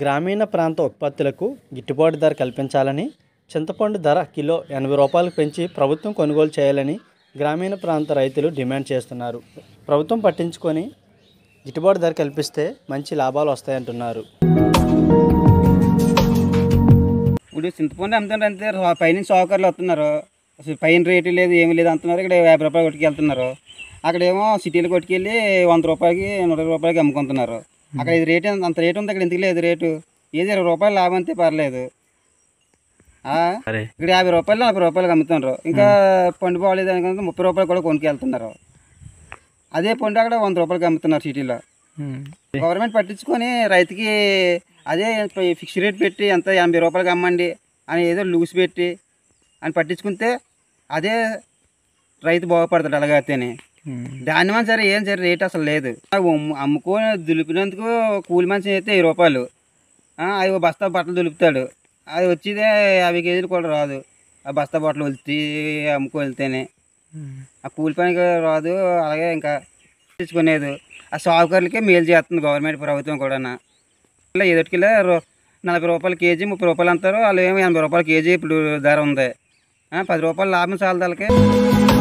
గ్రామీణ ప్రాంత ఉత్పత్తులకు గిట్టుబాటు ధర కల్పించాలని చింతపండు ధర కిలో ఎనభై రూపాయలకు పెంచి ప్రభుత్వం కొనుగోలు చేయాలని గ్రామీణ ప్రాంత రైతులు డిమాండ్ చేస్తున్నారు ప్రభుత్వం పట్టించుకొని గిట్టుబాటు ధర కల్పిస్తే మంచి లాభాలు వస్తాయంటున్నారు ఇప్పుడు చింతపండు అమ్ముతున్నారు అంతే రా- పైనుంచి సౌకర్యాలు వస్తున్నారు అసలు పైన రేటు లేదు ఏమీ లేదు అంటున్నారు ఇక్కడ యాభై రూపాయలు కొట్టుకెళ్తున్నారు అక్కడేమో సిటీలో కొట్టుకెళ్ళి వంద రూపాయలకి నూట ఇరవై రూపాయలకి అమ్ముకుంటున్నారు అక్కడ ఇది రేటు ఎంత- అంత రేటు ఉంది అక్కడ ఎందుకు లేదు రేటు ఏది ఇరవై రూపాయలు లాభం అంతే పర్లేదు ఆ? ఇక్కడ యాభై రూపాయలు నలభై రూపాయలకి అమ్ముతున్నారు ఇంకా పండు బాగలేదు అనుకుంటే ముప్పై రూపాయలు కూడా కొనుక్కెళ్తున్నారు అదే పండు అక్కడ వంద రూపాయలకి అమ్ముతున్నారు సిటీలో గవర్నమెంట్ పట్టించుకొని రైతుకి అదే ఫిక్స్ రేట్ పెట్టి ఎంత ఎనభై రూపాయలకి అమ్మండి అని ఏదో లూస్ పెట్టి అని పట్టించుకుంటే అదే రైతు బాగుపడతాడు అలాగైతేనే దాని మన సరే ఏం సరే రేట్ అసలు లేదు అమ్ము- అమ్ముకొని దులిపినందుకు కూలి మనిషి అయితే వెయ్యి రూపాయలు ఆ, అవి ఓ బస్తా బట్టలు దులుపుతాడు అది వచ్చేదే యాభై కేజీలు కూడా రాదు ఆ బస్తా బట్టలు వెళ్తే అమ్ముకు వెళ్తేనే ఆ కూలి పనికి రాదు అలాగే ఇంకా తెచ్చుకునేది ఆ సాగుకారులకే మేలు చేస్తుంది గవర్నమెంట్ ప్రభుత్వం కూడా ఇలా ఎదుటికిలో నలభై రూపాయలు కేజీ ముప్పై రూపాయలు అంటారు వాళ్ళు ఏమో ఎనభై రూపాయలు కేజీ ఇప్పుడు ధర ఉంది ఆ, పది రూపాయలు లాభం చాలదు వాళ్ళకి